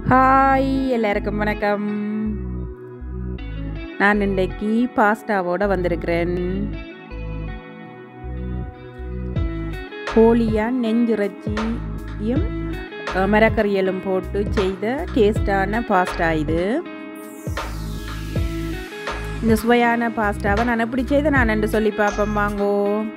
hi எல்லாருக்கும் வணக்கம் நான் இன்றைக்கு பாஸ்டாவோட வந்திருக்கிறேன் கோழியா நெஞ்சிறைச்சியும் அஹ், மரக்கறியலும் போட்டு செய்த டேஸ்டான பாஸ்டா இது இந்த சுவையான பாஸ்டாவை நான் எப்படி செய்த நான் என்று சொல்லி பார்ப்போம் வாங்கோ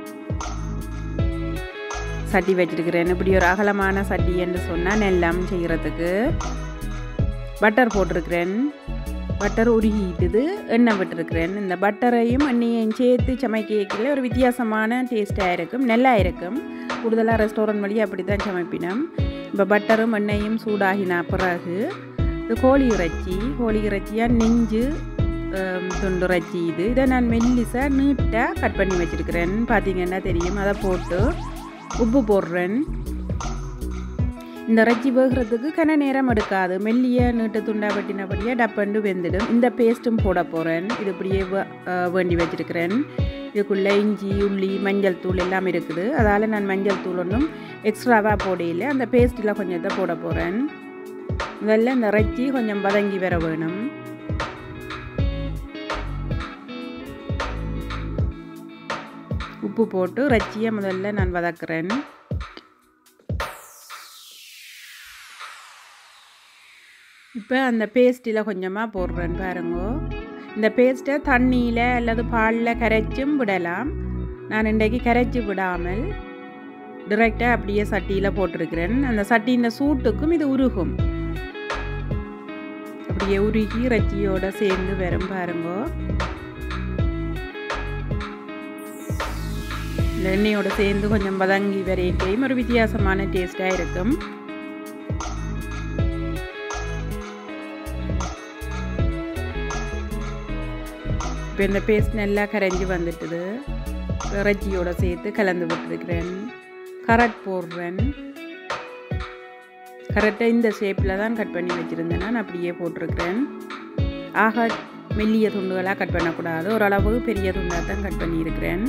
சட்டி வச்சிருக்கிறேன் இப்படி ஒரு அகலமான சட்டி என்று சொன்னால் எல்லாம் செய்கிறதுக்கு பட்டர் போட்டிருக்கிறேன் பட்டர் உருகிட்டுது எண்ணெய் விட்டுருக்கிறேன் இந்த பட்டரையும் எண்ணெயையும் சேர்த்து சமைக்கல ஒரு வித்தியாசமான டேஸ்ட்டாக இருக்கும் நல்லா இருக்கும் கூடுதலாக ரெஸ்டாரண்ட் வழியாக அப்படி தான் சமைப்பினோம் இப்போ பட்டரும் எண்ணெயும் சூடாகின பிறகு இது கோழி இறைச்சி கோழி இறைச்சியாக நெஞ்சு ஆம், துண்டு இறைச்சி இது இதை நான் மெல்லிசாக நீட்டாக கட் பண்ணி வச்சுருக்கிறேன் பார்த்தீங்கன்னா தெரியும் அதை போட்டு உப்பு போடுறேன் இந்த இறைச்சி வேகிறதுக்கு கன நேரம் எடுக்காது மெல்லிய நீட்டு துண்டா வெட்டினபடியே டப்பண்டு வெந்துடும் இந்த பேஸ்ட்டும் போட போகிறேன் இது இப்படியே வ- அஹ் வேண்டி வச்சிருக்கிறேன் இதுக்குள்ளே இஞ்சி உள்ளி மஞ்சள் தூள் எல்லாம் இருக்குது அதால் நான் மஞ்சள் தூள் ஒன்றும் எக்ஸ்ட்ராவாக போடையில் அந்த பேஸ்ட்டில் கொஞ்சத்தை போட போகிறேன் முதல்ல இந்த இறைச்சி கொஞ்சம் வதங்கி வர வேணும் உப்பு போட்டு இறைச்சியை முதல்ல நான் வதக்குறேன் இப்போ அந்த பேஸ்ட்டில் கொஞ்சமாக போடுறேன் பாருங்க இந்த பேஸ்ட்டை தண்ணியில் அல்லது பாலில் கரைச்சும் விடலாம் நான் இன்றைக்கு கரைச்சி விடாமல் டிரெக்டாக அப்படியே சட்டியில் போட்டிருக்கிறேன் அந்த சட்டியின் சூட்டுக்கும் இது உருகும் அப்படியே உருகி இறைச்சியோட சேர்ந்து வரும் பாருங்க இந்த எண்ணெயோட சேர்ந்து கொஞ்சம் வதங்கி வரையிட்டையும் ஒரு வித்தியாசமான டேஸ்ட்டாக இருக்கும் இப்போ இந்த பேஸ்ட் நல்லா கரைஞ்சி வந்துட்டுது இறைச்சியோட சேர்த்து கலந்து விட்டுருக்கிறேன் கரட் போடுறேன் கரெக்டாக இந்த ஷேப்பில் தான் கட் பண்ணி வச்சுருந்தேன் நான் அப்படியே போட்டிருக்கிறேன் ஆக மெல்லிய துண்டுகளாக கட் பண்ணக்கூடாது ஓரளவு பெரிய துண்டாக தான் கட் பண்ணியிருக்கிறேன்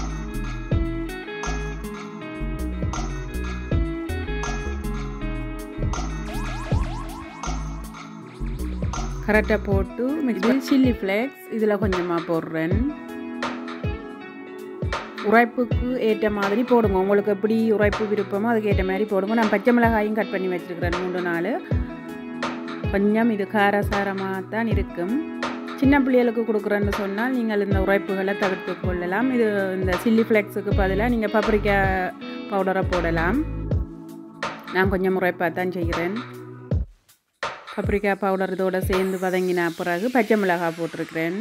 கரெக்டாக போட்டு இது சில்லி ஃப்ளேக்ஸ் இதில் கொஞ்சமாக போடுறேன் உரைப்புக்கு ஏற்ற மாதிரி போடுங்க உங்களுக்கு எப்படி உரைப்பு விருப்பமோ அதுக்கு ஏற்ற மாதிரி போடுங்க நான் பச்சை மிளகாயும் கட் பண்ணி வச்சுருக்கிறேன் மூன்று நாள் கொஞ்சம் இது காரசாரமாக தான் இருக்கும் சின்ன பிள்ளைகளுக்கு கொடுக்குறேன்னு சொன்னால் நீங்கள் இந்த உரைப்புகளை தவிர்த்து கொள்ளலாம் இது இந்த சில்லி ஃப்ளேக்ஸுக்கு பதிலாக நீங்கள் பப்ரிக்கா பவுடரை போடலாம் நான் கொஞ்சம் உரைப்பாக தான் செய்கிறேன் பப்ரிக்கா பவுடர் இதோட சேர்ந்து வதங்கின பிறகு பச்சை மிளகாய் போட்டிருக்கிறேன்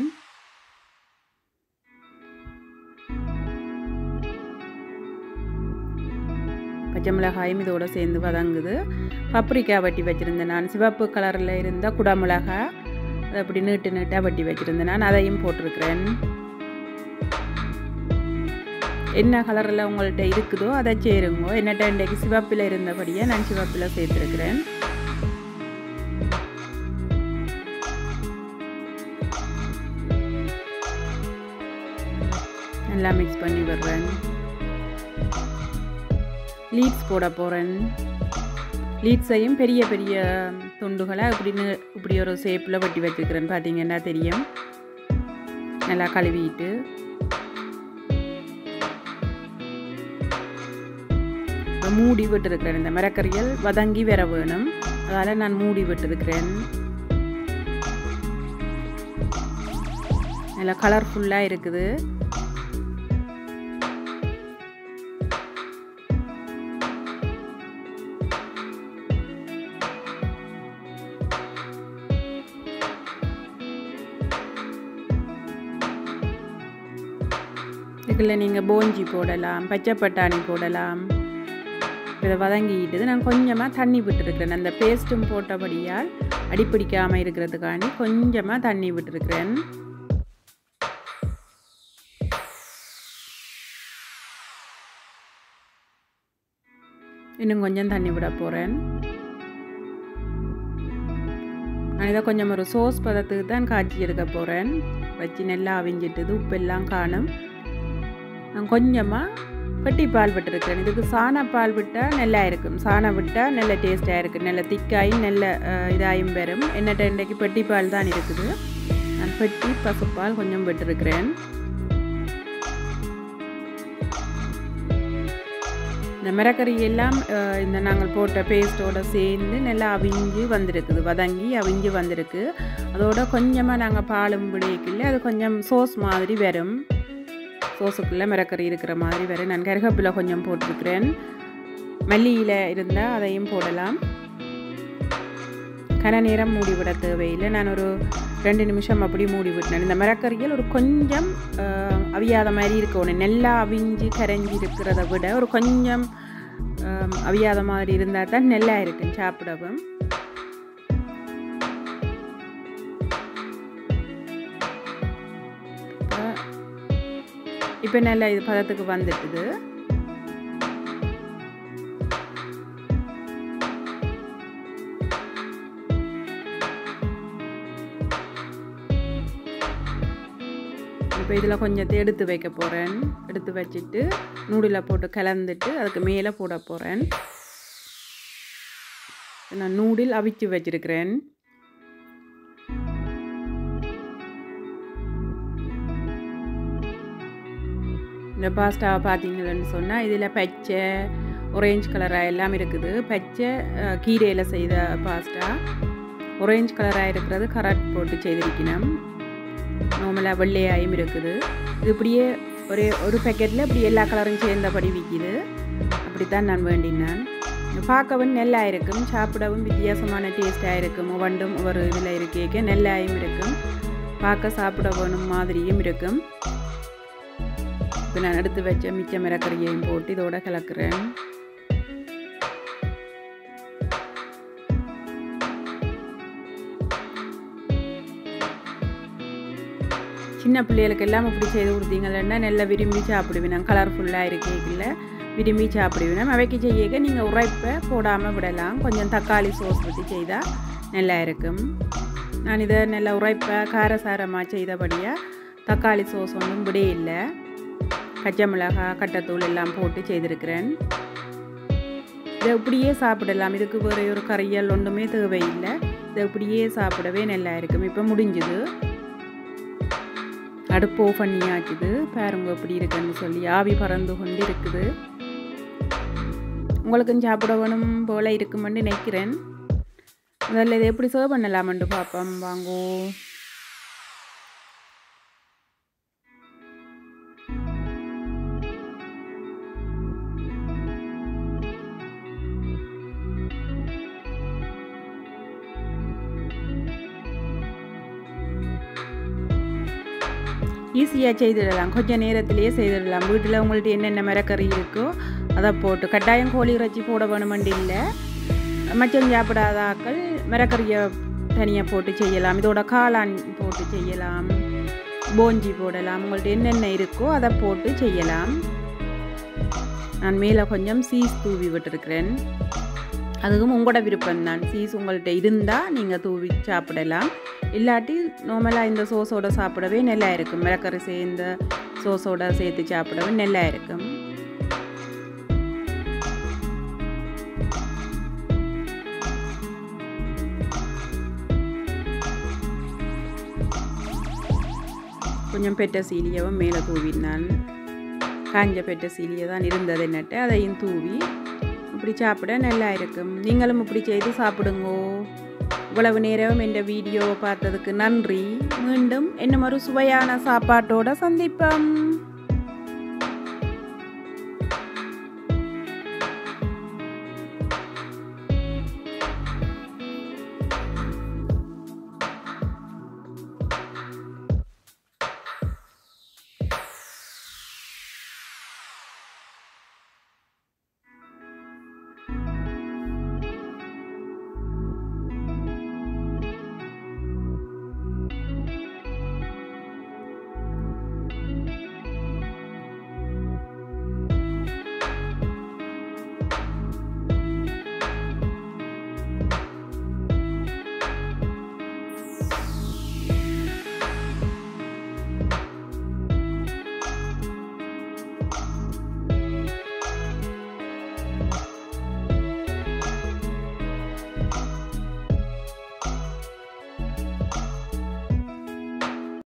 பச்சை மிளகாயும் இதோட சேர்ந்து வதங்குது பப்ரிக்கா வட்டி வச்சுருந்தேன் நான் சிவப்பு கலரில் இருந்த குடமிளகாய் அதை அப்படி நீட்டு நீட்டாக வட்டி வச்சுருந்தேன் நான் அதையும் போட்டிருக்கிறேன் என்ன கலரில் உங்கள்கிட்ட இருக்குதோ அதை சேருங்க என்னட்ட இன்றைக்கு சிவப்பில் இருந்தபடியே நான் சிவப்பில் சேர்த்துருக்கிறேன் நல்லா மிக்ஸ் பண்ணி விடுறேன் லீட்ஸ் போட போகிறேன் லீட்ஸையும் பெரிய பெரிய துண்டுகளை இப்படின்னு இப்படி ஒரு ஷேப்பில் வெட்டி வச்சுக்கிறேன் பார்த்தீங்கன்னா தெரியும் நல்லா கழுவிட்டு இப்ப மூடி விட்டுருக்கிறேன் இந்த மரக்கறிகள் வதங்கி வர வேணும் அதால் நான் மூடி விட்டுருக்கிறேன் நல்லா கலர்ஃபுல்லாக இருக்குது இதில் நீங்கள் போஞ்சி போடலாம் பச்சை பட்டாணி போடலாம் இதை வதங்கிட்டு நான் கொஞ்சமாக தண்ணி விட்டுருக்கிறேன் அந்த பேஸ்ட்டும் போட்டபடியால் அடிப்பிடிக்காமல் இருக்கிறதுக்காண்டி கொஞ்சமாக தண்ணி விட்டுருக்கிறேன் இன்னும் கொஞ்சம் தண்ணி விட போகிறேன் நான் இதை கொஞ்சம் ஒரு சோஸ் பதத்துக்கு தான் காய்ச்சி எடுக்க போகிறேன் வச்சு நல்லா அவிஞ்சிட்டுது உப்பெல்லாம் காணும் நான் கொஞ்சமாக பெட்டி பால் விட்டுருக்கேன் இதுக்கு சாண பால் விட்டால் நல்லா இருக்கும் சாணம் விட்டால் நல்ல டேஸ்ட்டாக இருக்குது நல்ல திக்காயும் நல்ல இதாயும் வரும் என்னட்ட இன்றைக்கு பெட்டி பால் தான் இருக்குது நான் பெட்டி பசுப்பால் கொஞ்சம் விட்டுருக்கிறேன் இந்த மிரக்கறி எல்லாம் இந்த நாங்கள் போட்ட பேஸ்ட்டோட சேர்ந்து நல்லா அவிஞ்சு வந்திருக்குது வதங்கி அவிஞ்சு வந்திருக்கு அதோட கொஞ்சமாக நாங்கள் பாலும் விடைக்குள்ள அது கொஞ்சம் சோஸ் மாதிரி வரும் சோஸுக்குள்ளே மிரக்கறி இருக்கிற மாதிரி வரும் நான் கருகப்பில் கொஞ்சம் போட்டிருக்கிறேன் மல்லியில் இருந்தால் அதையும் போடலாம் கன நேரம் மூடி விட தேவையில்லை நான் ஒரு ரெண்டு நிமிஷம் அப்படி மூடி விட்டேன் இந்த மிரக்கறியில் ஒரு கொஞ்சம் அவியாத மாதிரி இருக்கணும் நல்லா அவிஞ்சு கரைஞ்சி இருக்கிறத விட ஒரு கொஞ்சம் அவியாத மாதிரி இருந்தால் தான் நல்லா இருக்கும் சாப்பிடவும் இப்போ நல்லா இது பதத்துக்கு வந்துட்டுது இப்போ இதில் கொஞ்சத்தை எடுத்து வைக்க போகிறேன் எடுத்து வச்சுட்டு நூடில் போட்டு கலந்துட்டு அதுக்கு மேலே போட போகிறேன் நான் நூடில் அவிச்சு வச்சிருக்கிறேன் இந்த பாஸ்டாவை பார்த்தீங்கன்னு சொன்னால் இதில் பச்சை ஒரேஞ்ச் கலராக எல்லாம் இருக்குது பச்சை கீரையில் செய்த பாஸ்டா ஒரேஞ்ச் கலராக இருக்கிறது கரட் போட்டு செய்திருக்கணும் நார்மலாக வெள்ளையாயும் இருக்குது இது இப்படியே ஒரே ஒரு பேக்கெட்டில் இப்படி எல்லா கலரும் சேர்ந்தபடி விற்கிது அப்படித்தான் நான் வேண்டினேன் பார்க்கவும் நெல்லாக இருக்கும் சாப்பிடவும் வித்தியாசமான டேஸ்ட்டாக இருக்கும் ஒவ்வொன்றும் ஒவ்வொரு இதில் இருக்கேக்க நெல்லாயும் இருக்கும் பார்க்க சாப்பிட வேணும் மாதிரியும் இருக்கும் இப்போ நான் எடுத்து வச்ச மிச்ச மிரக்கறியையும் போட்டு இதோட கலக்கிறேன் சின்ன பிள்ளைகளுக்கு எல்லாம் இப்படி செய்து கொடுத்தீங்கன்னா நல்லா விரும்பி சாப்பிடுவேன் கலர்ஃபுல்லாக இருக்கேக்கில் விரும்பி சாப்பிடுவேன் அவைக்கு செய்யக்க நீங்கள் உரைப்பை போடாமல் விடலாம் கொஞ்சம் தக்காளி சோஸ் ஊற்றி செய்தால் நல்லா இருக்கும் நான் இதை நல்லா உரைப்பை காரசாரமாக செய்தபடியாக தக்காளி சோஸ் ஒன்றும் விட இல்லை பச்சை மிளகாய் கட்டத்தூள் எல்லாம் போட்டு செய்திருக்கிறேன் இதை இப்படியே சாப்பிடலாம் இதுக்கு வேறு ஒரு கறியல் ஒன்றுமே தேவையில்லை இதை இப்படியே சாப்பிடவே நல்லா இருக்கும் இப்போ முடிஞ்சுது அடுப்பு ஓ பண்ணியாச்சுது பாருங்க எப்படி இருக்குன்னு சொல்லி ஆவி பறந்து கொண்டு இருக்குது உங்களுக்கும் சாப்பிட வேணும் போல் இருக்குமென்னு நினைக்கிறேன் முதல்ல இதை எப்படி சர்வ் பண்ணலாமென்று பார்ப்போம் வாங்கோ ஈஸியாக செய்திடலாம் கொஞ்சம் நேரத்திலேயே செய்திடலாம் வீட்டில் உங்கள்ட்ட என்னென்ன மிரக்கறி இருக்கோ அதை போட்டு கட்டாயம் கோழி இறைச்சி போட வேணுமெண்டு இல்லை மச்சம் சாப்பிடாத ஆக்கள் மிரக்கறியை தனியாக போட்டு செய்யலாம் இதோட காளான் போட்டு செய்யலாம் போஞ்சி போடலாம் உங்கள்ட்ட என்னென்ன இருக்கோ அதை போட்டு செய்யலாம் நான் மேலே கொஞ்சம் சீஸ் தூவி விட்டுருக்கிறேன் அதுவும் உங்களோட விருப்பம் தான் சீஸ் உங்கள்கிட்ட இருந்தால் நீங்கள் தூவி சாப்பிடலாம் இல்லாட்டி நார்மலாக இந்த சோஸோட சாப்பிடவே நல்லா இருக்கும் மிளக்கறி சேர்ந்த சோஸோட சேர்த்து சாப்பிடவே நல்லா இருக்கும் கொஞ்சம் பெட்ட சீலியவும் மேலே தூவினான் காஞ்ச பெட்ட சீலியை தான் இருந்தது என்னட்டு அதையும் தூவி இப்படி சாப்பிட நல்லா இருக்கும் நீங்களும் இப்படி செய்து சாப்பிடுங்கோ இவ்வளவு நேரம் இந்த வீடியோவை பார்த்ததுக்கு நன்றி மீண்டும் என்ன ஒரு சுவையான சாப்பாட்டோட சந்திப்போம்